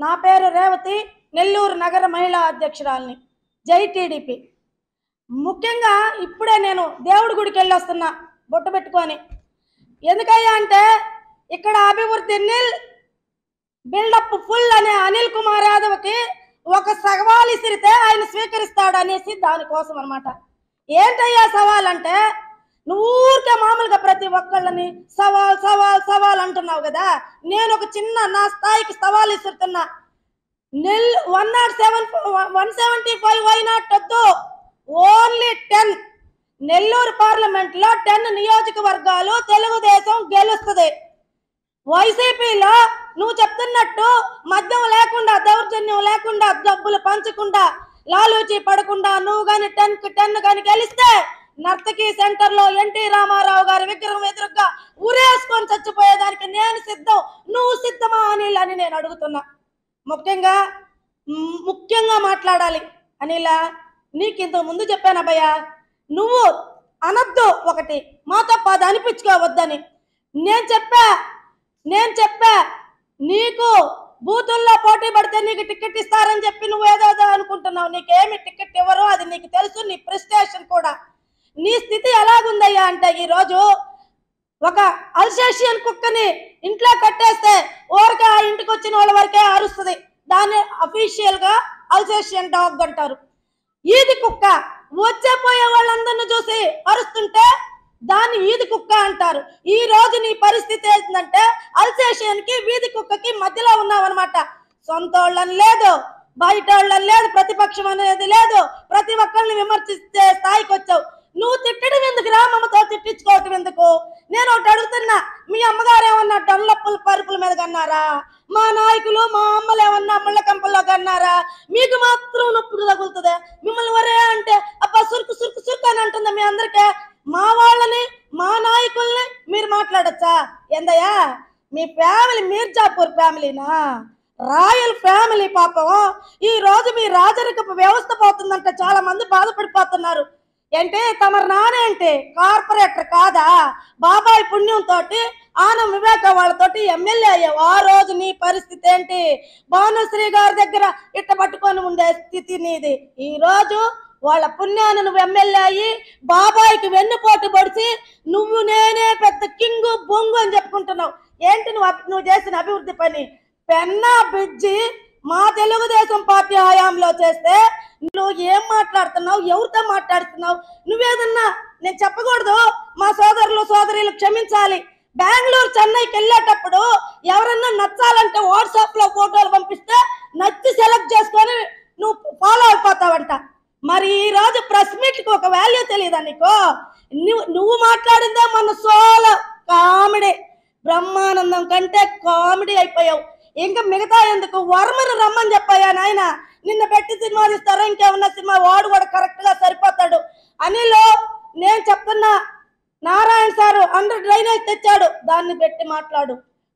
నా పేరు రేవతి నెల్లూరు నగర మహిళా అధ్యక్షురాలిని జై టీడీపీ ముఖ్యంగా ఇప్పుడే నేను దేవుడి గుడికి వెళ్ళి వస్తున్నా బొట్టు పెట్టుకొని ఎందుకయ్యా అంటే ఇక్కడ అభివృద్ధి నిల్ బిల్డప్ ఫుల్ అనే అనిల్ కుమార్ యాదవ్కి ఒక సవాల్ ఇసిరితే ఆయన స్వీకరిస్తాడు అనేసి దానికోసం అనమాట ఏంటయ్యా సవాల్ అంటే నువ్వు ఊరికే మామూలుగా ప్రతి ఒక్కళ్ళని సవాల్ సవాల్ సవాల్ అంటున్నావు కదా నేను ఒక చిన్న నా స్థాయికి సవాల్ ఇస్తున్నా నెల్ one naught seven one seventy five why not వద్దు ఓన్లీ టెన్ నెల్లూరు పార్లమెంట్ లో టెన్ నియోజకవర్గాలు తెలుగుదేశం గెలుస్తుంది వైసీపీలో నువ్వు చెప్తున్నట్టు మద్యం లేకుండా దౌర్జన్యం లేకుండా డబ్బులు పంచకుండా లాలూచి పడకుండా నువ్వు గాని టెన్ కి టెన్ గాని గెలిస్తే నర్తకి సెంటర్ లో ఎన్టీ రామారావు గారి విగ్రహం ఎదురుగా ఉరేసుకొని చచ్చిపోయేదానికి నేను సిద్ధం నువ్వు సిద్ధమా అనిల్ అని నేను అడుగుతున్నా ముఖ్యంగా మ్, ముఖ్యంగా మాట్లాడాలి అనిలా నీకు ఇంతకు ముందు చెప్పాను అభయ నువ్వు అనద్దు ఒకటి మాతో పది అనిపించుకోవద్దని నేను చెప్పా నేను చెప్పా నీకు బూతుల్లో పోటీ పడితే నీకు టికెట్ ఇస్తారని చెప్పి నువ్వు ఏదో ఏదో అనుకుంటున్నావు నీకేమి టికెట్ ఇవ్వరు అది నీకు తెలుసు నీ ప్రెస్టేషన్ కూడా నీ స్థితి ఎలాగుందయ్యా అంటే ఈ రోజు ఒక అల్సేషియన్ కుక్కని ఇంట్లో కట్టేస్తే ఊరికే ఆ ఇంటికి వచ్చిన వాళ్ళ వరకే అరుస్తుంది దాన్ని అఫీషియల్ గా అల్సేషియన్ డాగ్ అంటారు ఈది కుక్క వచ్చే పోయే వాళ్ళందరిని చూసి అరుస్తుంటే దాన్ని ఈది కుక్క అంటారు ఈ రోజు నీ పరిస్థితి ఏంటంటే అల్సేషియన్ కి వీధి కుక్కకి మధ్యలో ఉన్నావన్నమాట సొంత వాళ్ళని లేదు బయట వాళ్ళని లేదు ప్రతిపక్షం అనేది లేదు ప్రతి ఒక్కరిని విమర్శించే స్థాయికి వచ్చావు నువ్వు తిట్టడం ఎందుకు రా మమ్మతో తిట్టించుకోవటం ఎందుకు నేను ఒకటి అడుగుతున్నా మీ అమ్మగారు ఏమన్నా డొల్లప్పుల పరుపుల మీద కన్నారా మా నాయకులు మా అమ్మలు ఏమన్నా ముళ్ళ కంపల్లో కన్నారా మీకు మాత్రం నొప్పుడు తగులుతుంది మిమ్మల్ని వరే అంటే అబ్బా సురుకు సురుకు సురుకు అని అంటుందా మీ అందరికీ మా వాళ్ళని మా నాయకుల్ని మీరు మాట్లాడచ్చా ఏందయ్యా మీ ఫ్యామిలీ మీర్జాపూర్ ఫ్యామిలీనా రాయల్ ఫ్యామిలీ పాపం ఈ రోజు మీ రాజరికపు వ్యవస్థ పోతుందంటే చాలా మంది బాధపడిపోతున్నారు ఏంటి తమ నానేంటి కార్పొరేటర్ కాదా బాబాయ్ పుణ్యంతో ఆనం వివేక వాళ్ళతోటి ఎమ్మెల్యే అయ్యావు ఆ రోజు నీ పరిస్థితి ఏంటి భానుశ్రీ గారి దగ్గర ఇట్ట పట్టుకొని ఉండే స్థితి నీది ఈ రోజు వాళ్ళ పుణ్యాన్ని నువ్వు ఎమ్మెల్యే అయ్యి బాబాయికి వెన్నుపోటు పొడిచి నువ్వు నేనే పెద్ద కింగు బొంగు అని చెప్పుకుంటున్నావు ఏంటి నువ్వు అభి- నువ్వు చేసిన అభివృద్ధి పని పెన్నా బ్రిడ్జి మా తెలుగుదేశం పార్టీ హయాంలో చేస్తే నువ్వు ఏం మాట్లాడుతున్నావు ఎవరితో మాట్లాడుతున్నావు నువ్వేదన్నా నేను చెప్పకూడదు మా సోదరులు సోదరులు క్షమించాలి బెంగళూరు చెన్నైకి వెళ్ళేటప్పుడు ఎవరన్నా నచ్చాలంటే వాట్సాప్ లో ఫోటోలు పంపిస్తే నచ్చి సెలెక్ట్ చేసుకొని నువ్వు ఫాలో అయిపోతావంట మరి ఈ రోజు ప్రెస్ మీట్ కి ఒక వాల్యూ తెలియదా నీకు నువ్వు నువ్వు మాట్లాడిందే మన సోలో కామెడీ బ్రహ్మానందం కంటే కామెడీ అయిపోయావు ఇంకా మిగతా ఎందుకు వర్మను రమ్మని చెప్పాయా నాయన నిన్న పెట్టి సినిమా తీస్తారో ఇంకేమన్నా సినిమా వాడు కూడా కరెక్ట్ గా సరిపోతాడు అనిల్ నేను చెప్తున్నా నారాయణ సారు అండర్ డ్రైనేజ్ తెచ్చాడు దాన్ని పెట్టి మాట్లాడు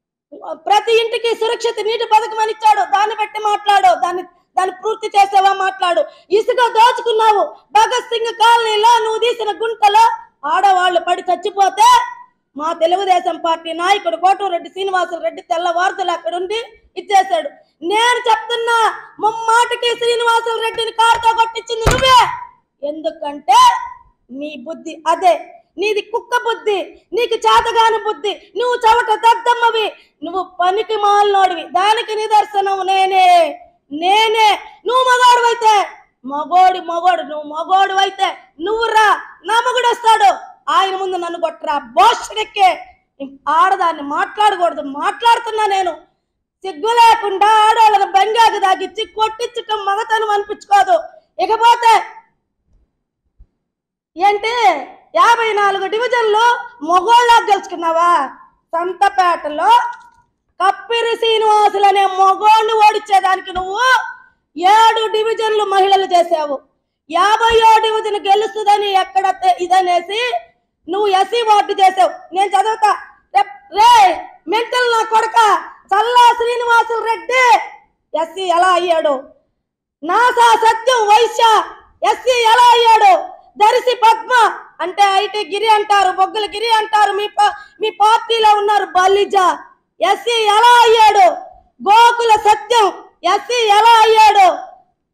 ప్రతి ఇంటికి సురక్షిత నీటి పథకం అని ఇచ్చాడు దాన్ని పెట్టి మాట్లాడు దాన్ని దాన్ని పూర్తి చేసేవా మాట్లాడు ఇసుక దోచుకున్నావు భగత్ సింగ్ కాలనీలో నువ్వు తీసిన గుంటలో ఆడవాళ్ళు పడి చచ్చిపోతే మా తెలుగుదేశం పార్టీ నాయకుడు కోటూరెడ్డి శ్రీనివాసులు రెడ్డి తెల్లవారుదలు అక్కడ ఉండి ఇచ్చేశాడు నేను చెప్తున్నా ముమ్మాటికి శ్రీనివాసులు రెడ్డిని కారుతో కొట్టించింది నువ్వే ఎందుకంటే నీ బుద్ధి అదే నీది కుక్క బుద్ధి నీకు చేతగాని బుద్ధి నువ్వు చవట దద్దమ్మవి నువ్వు పనికి మాలినోడివి దానికి నిదర్శనం నేనే నేనే నువ్వు మగోడు అయితే మగోడి మగోడు నువ్వు మగోడు అయితే నువ్వు రా నా మగుడు వస్తాడు ఆయన ముందు నన్ను కొట్టరా బోషడెక్కే ఆడదాన్ని మాట్లాడకూడదు మాట్లాడుతున్నా నేను సిగ్గు లేకుండా ఆడవాళ్ళని బంగాకు దాగిచ్చి కొట్టించటం మగతనం అనిపించుకోదు ఇకపోతే ఏంటి యాభై నాలుగు డివిజన్లు మొగోళ్ళ గెలుచుకున్నావా సంతపేటలో కప్పిరి శ్రీనివాసులు అనే మొగోళ్ళు ఓడిచ్చేదానికి నువ్వు ఏడు డివిజన్లు మహిళలు చేసావు యాభైయో డివిజన్ గెలుస్తుందని ఎక్కడ తె- ఇదనేసి నువ్వు ఎస్సీ ఓటు చేసావు నేను చదువుతా రే- రే మెంటల్ నా కొడక చల్లా శ్రీనివాసులు రెడ్డి ఎస్సీ ఎలా అయ్యాడు నాసా సత్యం వైశ్య ఎస్సీ ఎలా అయ్యాడు దర్శి పద్మ అంటే ఐటీ గిరి అంటారు బొగ్గుల గిరి అంటారు మీ పా- మీ పార్టీలో ఉన్నారు బలిజ ఎస్సీ ఎలా అయ్యాడు గోకుల సత్యం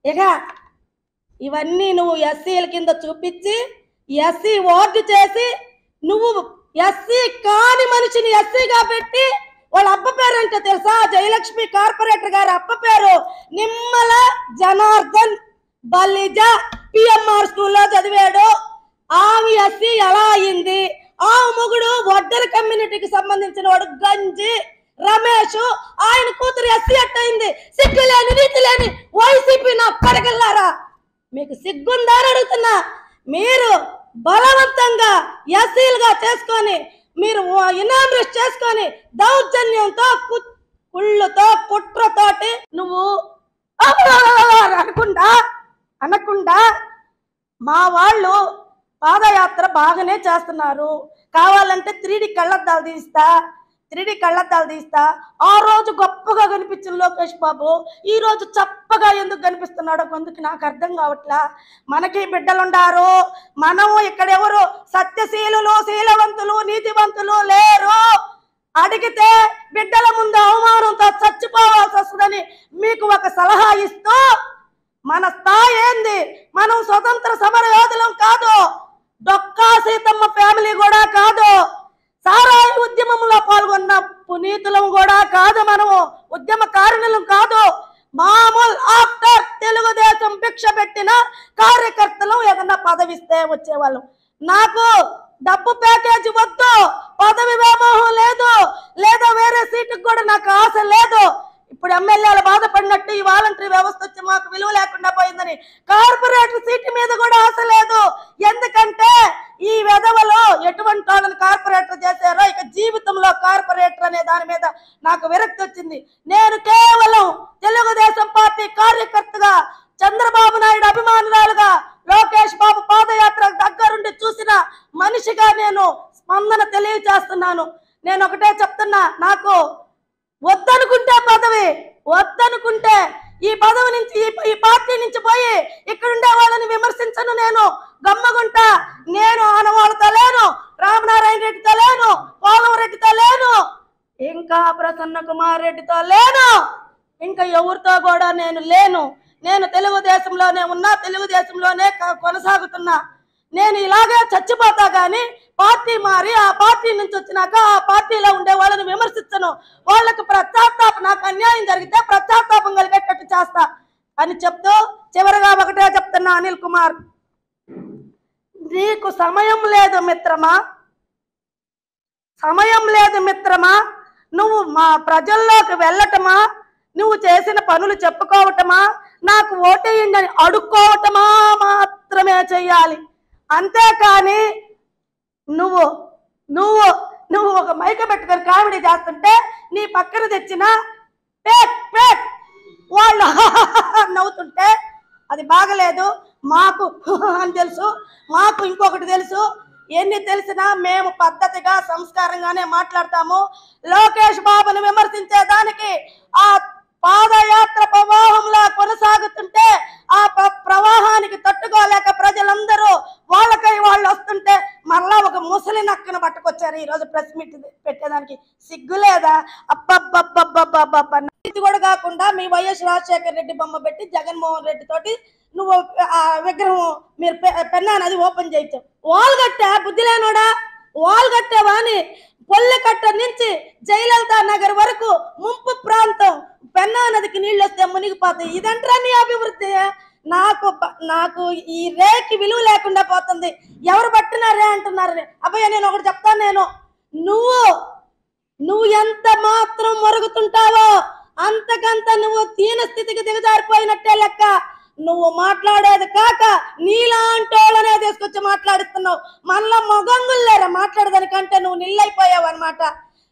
ఇక ఇవన్నీ నువ్వు ఎస్సీల కింద చూపించి ఎస్సీ ఓటు చేసి నువ్వు ఎస్సీ కాని మనిషిని ఎస్సీగా పెట్టి వాళ్ళ అబ్బ పేరు అంటే తెలుసా జయలక్ష్మి కార్పొరేటర్ గారి అబ్బ పేరు నిమ్మల జనార్దన్ బలిజ పిఎంఆర్ స్కూల్లో చదివాడు ఆమె ఎస్సీ ఎలా అయింది ఆ మొగుడు వడ్డల కమ్యూనిటీకి సంబంధించిన వాడు గంజి రమేష్ ఆయన కూతురు ఎస్సీ అట్టయింది సిగ్గు లేని నీతి లేని వైసీపీ నా పడగల్లారా మీకు సిగ్గుందా అని అడుగుతున్నా మీరు బలవంతంగా ఎస్సీలుగా చేసుకొని మీరు ఇనామరేట్ చేసుకొని దౌర్జన్యంతో కు- కుళ్ళుతో కుట్రతోటి నువ్వు అనకుండా అనకుండా మా వాళ్ళు పాదయాత్ర బాగానే చేస్తున్నారు కావాలంటే త్రీడి కళ్ళద్దాలు తీస్తా త్రీడి కళ్ళద్దాలు తీస్తా ఆ రోజు గొప్పగా కనిపించిన లోకేష్ బాబు ఈ రోజు చప్పగా ఎందుకు కనిపిస్తున్నాడో కొందుకు నాకు అర్థం కావట్లా మనకి బిడ్డలుండారు మనం ఇక్కడ ఎవరు సత్యశీలులు శీలవంతులు నీతివంతులు లేరు అడిగితే బిడ్డల ముందు అవమానంతో చచ్చిపోవాల్సి వస్తుందని మీకు ఒక సలహా ఇస్తూ మన స్థాయి ఏంది మనం స్వతంత్ర సమర యోధులం కాదు డొక్కా సీతమ్మ ఫ్యామిలీ కూడా కాదు సారాయి ఉద్యమంలో పాల్గొన్న పునీతులం కూడా కాదు మనము ఉద్యమకారుణులం కాదు మామూలు ఆఫ్టర్ తెలుగుదేశం భిక్ష పెట్టిన కార్యకర్తలు ఏదన్నా పదవిస్తే వచ్చేవాళ్ళం నాకు డబ్బు ప్యాకేజీ వద్దు పదవి వ్యామోహం లేదు లేదా వేరే సీటుకు కూడా నాకు ఆశ లేదు ఇప్పుడు ఎమ్మెల్యేలు బాధపడినట్టు ఈ వాలంటరీ వ్యవస్థ వచ్చి మాకు విలువ లేకుండా పోయిందని కార్పొరేటర్ సీటు మీద కూడా ఆశ లేదు ఎందుకంటే ఈ వెధవలో ఎటువంటి వాళ్ళని కార్పొరేటర్ చేశారో ఇక జీవితంలో కార్పొరేటర్ అనే దాని మీద నాకు విరక్తి వచ్చింది నేను కేవలం తెలుగుదేశం పార్టీ కార్యకర్తగా చంద్రబాబు నాయుడు అభిమానురాలుగా లోకేష్ బాబు పాదయాత్ర దగ్గరుండి చూసిన మనిషిగా నేను స్పందన తెలియజేస్తున్నాను నేను ఒకటే చెప్తున్నా నాకు వద్దనుకుంటే పదవి వద్దనుకుంటే ఈ పదవి నుంచి ఈ- ఈ పార్టీ నుంచి పోయి ఇక్కడుండే వాళ్ళని విమర్శించను నేను గమ్మగుంటా నేను ఆనవాళ్ళతో లేను రామనారాయణ రెడ్డితో లేను పోలవరెడ్డితో రెడ్డితో లేను ఇంకా ప్రసన్న కుమార్ రెడ్డితో లేను ఇంకా ఎవరితో కూడా నేను లేను నేను తెలుగుదేశంలోనే ఉన్నా తెలుగుదేశంలోనే క- కొనసాగుతున్నా నేను ఇలాగే చచ్చిపోతా గాని పార్టీ మారి ఆ పార్టీ నుంచి వచ్చినాక ఆ పార్టీలో ఉండే వాళ్ళని విమర్శించను వాళ్ళకి ప్రత్యాత్తాపం నాకు అన్యాయం జరిగితే ప్రత్యాత్తాపం కలిగేటట్టు చేస్తా అని చెప్తూ చివరిగా ఒకటే చెప్తున్నా అనిల్ కుమార్ నీకు సమయం లేదు మిత్రమా సమయం లేదు మిత్రమా నువ్వు మా ప్రజల్లోకి వెళ్ళటమా నువ్వు చేసిన పనులు చెప్పుకోవటమా నాకు ఓటేయండి అని అడుక్కోవటమా మాత్రమే చెయ్యాలి అంతేకాని నువ్వు నువ్వు నువ్వు ఒక మైక పెట్టుకొని కామెడీ చేస్తుంటే నీ పక్కన తెచ్చిన పేట్ పేట్ వాళ్ళు నవ్వుతుంటే అది బాగలేదు మాకు అని తెలుసు మాకు ఇంకొకటి తెలుసు ఎన్ని తెలిసినా మేము పద్ధతిగా సంస్కారంగానే మాట్లాడతాము లోకేష్ బాబుని విమర్శించే దానికి ఆ పాదయాత్ర ప్రవాహంలా కొనసాగుతుంటే ఆ ప్ర- ప్రవాహానికి తట్టుకోలేక ప్రజలందరూ వాళ్ళకై వాళ్ళు వస్తుంటే మళ్ళా ఒక ముసలి నక్కను పట్టుకొచ్చారు ఈ రోజు ప్రెస్ మీట్ పెట్టేదానికి సిగ్గు లేదా అబ్బబ్బబ్బబ్బబ్బబ్బ ఇది కూడా కాకుండా మీ వైఎస్ రాజశేఖర రెడ్డి బొమ్మ పెట్టి జగన్మోహన్ రెడ్డి తోటి నువ్వు ఆ విగ్రహం మీరు పె- పెన్నా నది ఓపెన్ చేయించావు వాల్ కట్టా బుద్ధి లేనోడా వాల్ కట్టావా అని పొల్లెకట్ట నుంచి జయలలిత నగర్ వరకు ముంపు ప్రాంతం పెన్నా నదికి నీళ్ళు వస్తే మునిగిపోతాయి ఇదంటారా నీ అభివృద్ధి నాకు ప- నాకు ఈ రేకి విలువ లేకుండా పోతుంది ఎవరు పట్టినా రే అంటున్నారు అబ్బాయి నేను ఒకటి చెప్తాను నేను నువ్వు నువ్వు ఎంత మాత్రం మరుగుతుంటావో అంతకంత నువ్వు దీన స్థితికి దిగజారిపోయినట్టే లెక్క నువ్వు మాట్లాడేది కాక నీలాంటి వాళ్ళనే తీసుకొచ్చి మాట్లాడిస్తున్నావు మనలో మొగంగులు లేరా మాట్లాడేదానికంటే నువ్వు నిల్లైపోయావు అనమాట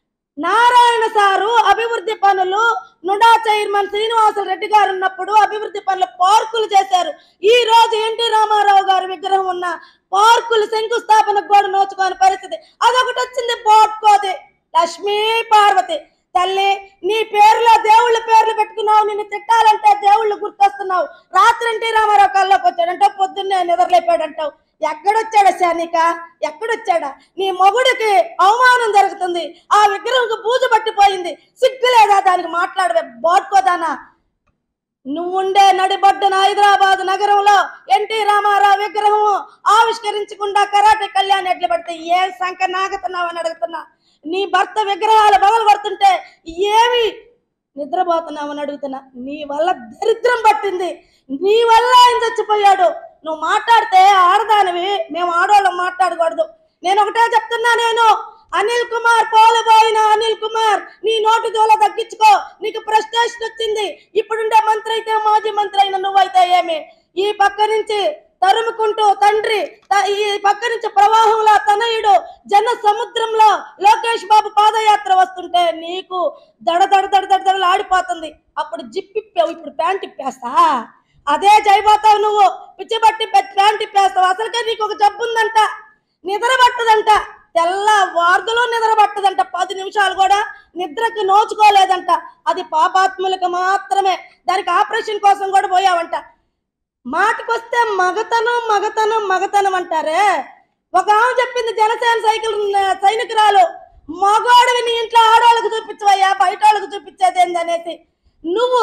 నారాయణ సారు అభివృద్ధి పనులు నుడా చైర్మన్ శ్రీనివాసులు రెడ్డి గారు ఉన్నప్పుడు అభివృద్ధి పనులు పార్కులు చేశారు ఈ రోజు ఎన్టీ రామారావు గారి విగ్రహం ఉన్న పార్కులు శంకుస్థాపనకు కూడా నోచుకోని పరిస్థితి అదొకటి వచ్చింది పోట్కోది లక్ష్మీ పార్వతి తల్లి నీ పేరులో దేవుళ్ళ పేర్లు పెట్టుకున్నావు నిన్ను తిట్టాలంటే దేవుళ్ళు గుర్తొస్తున్నావు రాత్రి ఎన్టీ రామారావు కల్లోకి వచ్చాడంటే పొద్దున్నే నిద్రలేపాడంటావు ఎక్కడొచ్చాడా శానిక ఎక్కడొచ్చాడా నీ మొగుడికి అవమానం జరుగుతుంది ఆ విగ్రహంకు బూజు పట్టిపోయింది సిగ్గు లేదా దానికి మాట్లాడవే బోట్కోదానా నువ్వుండే నడిబడ్డన హైదరాబాద్ నగరంలో ఎన్టీ రామారావు విగ్రహం ఆవిష్కరించకుండా కరాటే కళ్యాణ్ ఎట్లా పడితే ఏ సంఖ నాగుతున్నావని అడుగుతున్నా నీ భర్త విగ్రహాలు బదులు పడుతుంటే ఏమి నిద్రపోతున్నావని అడుగుతున్నా నీ వల్ల దరిద్రం పట్టింది నీ వల్ల ఆయన చచ్చిపోయాడు నువ్వు మాట్లాడితే ఆడదానివి మేము ఆడవాళ్ళం మాట్లాడకూడదు నేను ఒకటే చెప్తున్నా నేను అనిల్ కుమార్ పోలబోయిన అనిల్ కుమార్ నీ నోటి దోల తగ్గించుకో నీకు ప్రెస్టేషన్ వచ్చింది ఇప్పుడుండే మంత్రి అయితే మాజీ మంత్రి అయిన నువ్వైతే ఏమి ఈ పక్క నుంచి తరుముకుంటూ తండ్రి త- ఈ పక్క నుంచి ప్రవాహంలో తనయుడు జన సముద్రంలో లోకేష్ బాబు పాదయాత్ర వస్తుంటే నీకు దడ దడ దడ దడ దడలు ఆడిపోతుంది అప్పుడు జిప్పిప్పావు ఇప్పుడు ప్యాంట్ ఇప్పేస్తా అదే జైపోతావు నువ్వు పిచ్చిబట్టి ప్యాంట్ ఇప్పేస్తావు అసలుకే నీకు ఒక జబ్బు ఉందంట నిద్ర పట్టదంట తెల్ల వార్దులో నిద్ర పట్టదంట పది నిమిషాలు కూడా నిద్రకి నోచుకోలేదంట అది పాపాత్ములకు మాత్రమే దానికి ఆపరేషన్ కోసం కూడా పోయావంట మాటకొస్తే మగతనం మగతనం మగతనం అంటారే ఒక ఆమె చెప్పింది జనసేన సైకిల్ సైనికురాలు మగవాడివి నీ ఇంట్లో ఆడవాళ్ళకు చూపించవయ్యా బయట వాళ్ళకు చూపించేది ఏందనేసి నువ్వు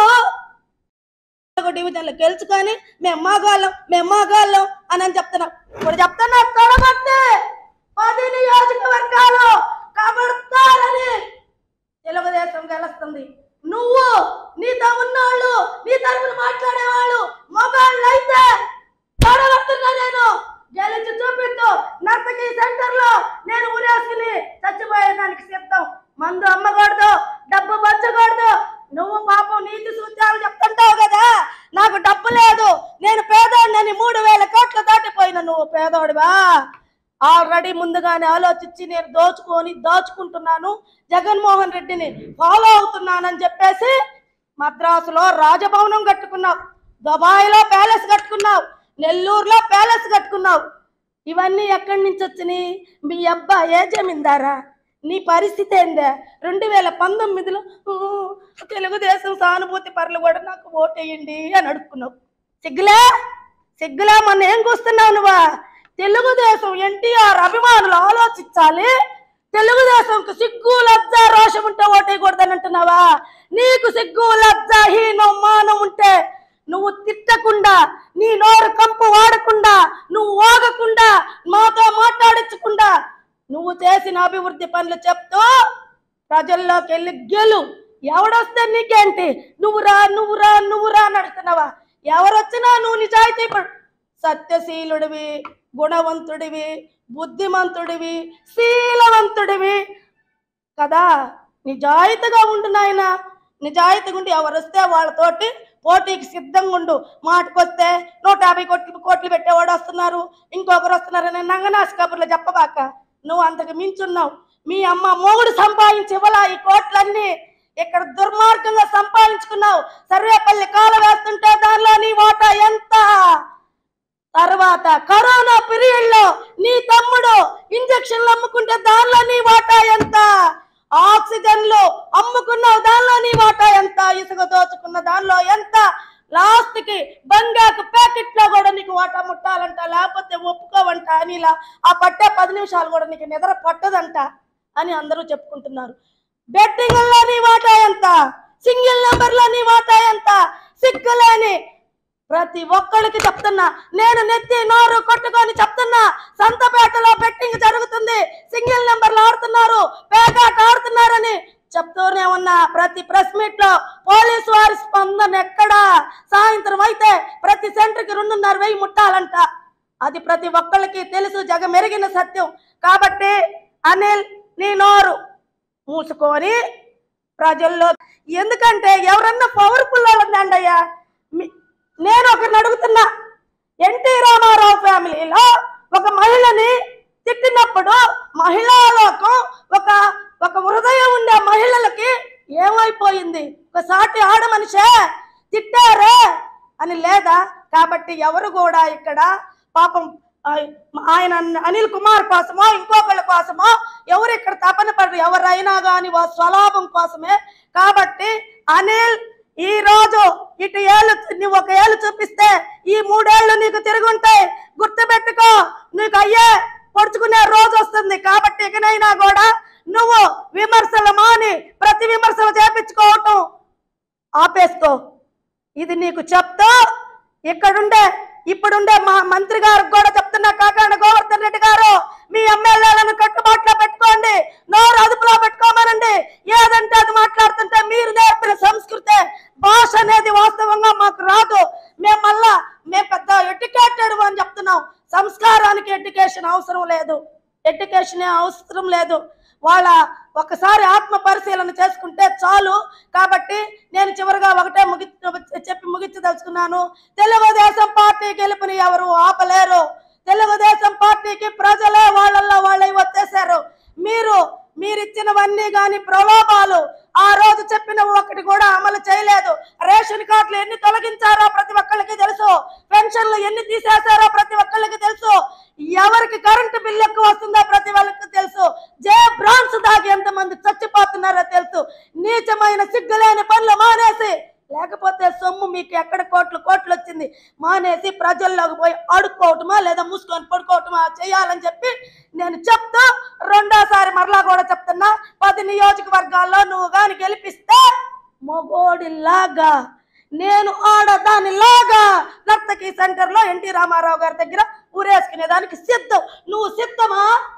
డివిజన్లో గెలుచుకొని మేము మగాళ్ళం మేము మగాళ్ళం అని అని చెప్తున్నాం ఇప్పుడు చెప్తున్నా తొడగొట్టి పది నియోజకవర్గాలు కబడతారని తెలుగుదేశం గెలుస్తుంది నువ్వు నీతో ఉన్నోళ్ళు నీ తరపున మాట్లాడేవాళ్ళు మొబైల్ అయితే తొడగొడుతున్నా నేను గెలిచి చూపిస్తూ నర్తకి సెంటర్ లో నేను ఉరేసుకుని చచ్చిపోయేదానికి సిద్ధం మందు అమ్మకూడదు డబ్బు పంచకూడదు నువ్వు పాపం నీతి సూత్రాలు చెప్తుంటావు కదా నాకు డబ్బు లేదు నేను పేదోడిని మూడు వేల కోట్లు దాటిపోయిన నువ్వు పేదోడివా ఆల్రెడీ ముందుగానే ఆలోచించి నేను దోచుకొని దాచుకుంటున్నాను జగన్మోహన్ రెడ్డిని ఫాలో అవుతున్నానని చెప్పేసి మద్రాసులో రాజభవనం కట్టుకున్నావు దుబాయ్లో ప్యాలెస్ కట్టుకున్నావు నెల్లూరులో ప్యాలెస్ కట్టుకున్నావు ఇవన్నీ ఎక్కడి నుంచి వచ్చినాయి మీ అబ్బా ఏ జమీందారా నీ పరిస్థితి ఏందే రెండు వేల పంతొమ్మిదిలో "ఊ, తెలుగుదేశం సానుభూతి పరులు కూడా నాకు ఓటేయండి అని అడుక్కున్నావు సిగ్గులే సిగ్గులే మొన్న ఏం కూస్తున్నావు నువ్వా తెలుగుదేశం ఎన్టీఆర్ అభిమానులు ఆలోచించాలి తెలుగుదేశంకు సిగ్గు లజ్జ రోషం ఉంటే ఓటేయకూడదని అంటున్నావా నీకు సిగ్గు లజ్జ హీనం మానం ఉంటే నువ్వు తిట్టకుండా నీ నోరు కంపు వాడకుండా నువ్వు ఓగకుండా మాతో మాట్లాడించకుండా నువ్వు చేసిన అభివృద్ధి పనులు చెప్తూ ప్రజల్లోకి వెళ్ళి గెలు ఎవడొస్తే నీకేంటి నువ్వు రా నువ్వు రా నువ్వు రా అని అడుగుతున్నావా ఎవరొచ్చినా నువ్వు నిజాయితీ పడు సత్యశీలుడివి గుణవంతుడివి బుద్ధిమంతుడివి శీలవంతుడివి కదా నిజాయితీగా ఉండు నాయన నిజాయితీగా ఉండి ఎవరు వస్తే వాళ్ళతోటి పోటీకి సిద్ధంగా ఉండు మాటకొస్తే నూట యాభై కోట్లు కోట్లు పెట్టేవాడు వస్తున్నారు ఇంకొకరు వస్తున్నారని నంగనాశ కబుర్లు చెప్పబాక నువ్వు అంతకు మించున్నావు మీ అమ్మ మొగుడు సంపాదించి ఇవ్వలా ఈ కోట్లన్నీ ఇక్కడ దుర్మార్గంగా సంపాదించుకున్నావు సర్వేపల్లి కాల వేస్తుంటే దానిలో నీ ఓటా ఎంత తర్వాత కరోనా పీరియడ్ లో నీ తమ్ముడు ఇంజక్షన్లు అమ్ముకుంటే దానిలో నీ వాటా ఎంత ఆక్సిజన్లు అమ్ముకున్నావు దానిలో నీ వాటా ఎంత ఇసుక దోచుకున్న దానిలో ఎంత లాస్ట్ కి బంగాకు ప్యాకెట్ లో కూడా నీకు వాటా ముట్టాలంట లేకపోతే ఒప్పుకోవంట అని ఇలా ఆ పట్టే పది నిమిషాలు కూడా నీకు నిద్ర పట్టదంట అని అందరూ చెప్పుకుంటున్నారు బెట్టింగ్ లో నీ వాటా ఎంత సింగిల్ నెంబర్ లో నీ వాటా ఎంత సిగ్గులేని ప్రతి ఒక్కరికి చెప్తున్నా నేను నెత్తి నోరు కొట్టుకొని చెప్తున్నా సంతపేటలో బెట్టింగ్ జరుగుతుంది సింగిల్ నెంబర్లు ఆడుతున్నారు పేకాట ఆడుతున్నారని చెప్తూనే ఉన్నా ప్రతి ప్రెస్ మీట్ లో పోలీసు వారి స్పందన ఎక్కడా సాయంత్రం అయితే ప్రతి సెంటర్కి రెండున్నర వెయ్యి ముట్టాలంట అది ప్రతి ఒక్కళ్ళకి తెలుసు జగమెరిగిన సత్యం కాబట్టి అనిల్ నీ నోరు మూసుకొని ప్రజల్లో ఎందుకంటే ఎవరన్నా పవర్ఫుల్ వాళ్ళండి అయ్యా మీ- నేను ఒకరిని అడుగుతున్నా ఎన్టీ రామారావు ఫ్యామిలీలో ఒక మహిళని తిట్టినప్పుడు మహిళా లోకం ఒక ఒక హృదయం ఉండే మహిళలకి ఏమైపోయింది ఒక సాటి ఆడ మనిషే తిట్టారే అని లేదా కాబట్టి ఎవరు కూడా ఇక్కడ పాపం ఆ, ఆయన అనిల్ కుమార్ కోసమో ఇంకొకళ్ళ కోసమో ఎవరు ఇక్కడ తపన పడరు ఎవరైనా కానీ వా స్వలాభం కోసమే కాబట్టి అనిల్ ఈ రోజు ఇటు ఏళ్ళు నువ్వు ఒక ఏళ్ళు చూపిస్తే ఈ మూడేళ్లు నీకు తిరుగుంటాయి గుర్తుపెట్టుకో నీకు అయ్యే పొడుచుకునే రోజు వస్తుంది కాబట్టి ఇకనైనా కూడా నువ్వు విమర్శలు మాని ప్రతి విమర్శలు చేపించుకోవటం ఆపేసుకో ఇది నీకు చెప్తా ఇక్కడుండే ఇప్పుడుండే మా మంత్రి గారికి కూడా చెప్తున్నా కాకాండ గోవర్ధన్ రెడ్డి గారు మీ ఎమ్మెల్యేలను కట్టుబాటులో పెట్టుకోండి నోరు అదుపులో పెట్టుకోమనండి ఏదంటే అది మాట్లాడుతుంటే మీరు నేర్పిన సంస్కృతే భాష అనేది వాస్తవంగా మాకు రాదు మేము మళ్ళా మేము పెద్ద ఎడ్యుకేటెడ్ అని చెప్తున్నాం సంస్కారానికి ఎడ్యుకేషన్ అవసరం లేదు ఎడ్యుకేషన్ అవసరం లేదు వాళ్ళ ఒకసారి ఆత్మ పరిశీలన చేసుకుంటే చాలు కాబట్టి నేను చివరిగా ఒకటే ముగి చెప్పి ముగించదలుచుకున్నాను తెలుగుదేశం పార్టీ గెలుపుని ఎవరు ఆపలేరు తెలుగుదేశం పార్టీకి ప్రజలే వాళ్ళల్లో వాళ్ళై వచ్చేసారు మీరు మీరిచ్చినవన్నీ కానీ ప్రలోభాలు ఆ రోజు చెప్పిన ఒకటి కూడా అమలు చేయలేదు రేషన్ కార్డులు ఎన్ని తొలగించారో ప్రతి ఒక్కళ్ళకి తెలుసు పెన్షన్లు ఎన్ని తీసేశారో ప్రతి ఒక్కళ్ళకి తెలుసు ఎవరికి కరెంటు బిల్ ఎక్కువ వస్తుందో ప్రతి వాళ్ళకి తెలుసు జే బ్రాన్స్ దాగి ఎంతమంది చచ్చిపోతున్నారో తెలుసు నీచమైన సిగ్గులేని పనులు మానేసి లేకపోతే సొమ్ము మీకు ఎక్కడ కోట్లు కోట్లు వచ్చింది మానేసి ప్రజల్లోకి పోయి అడుక్కోవటమా లేదా మూసుకొని పడుకోవటమా చేయాలని చెప్పి నేను చెప్తా రెండోసారి మరలా కూడా చెప్తున్నా పది నియోజకవర్గాల్లో నువ్వు గాని గెలిపిస్తే మొగోడిలాగా నేను ఆడదానిలాగా నర్తకి సెంటర్ లో ఎన్టీ రామారావు గారి దగ్గర ఊరేసుకునే దానికి సిద్ధం నువ్వు సిద్ధమా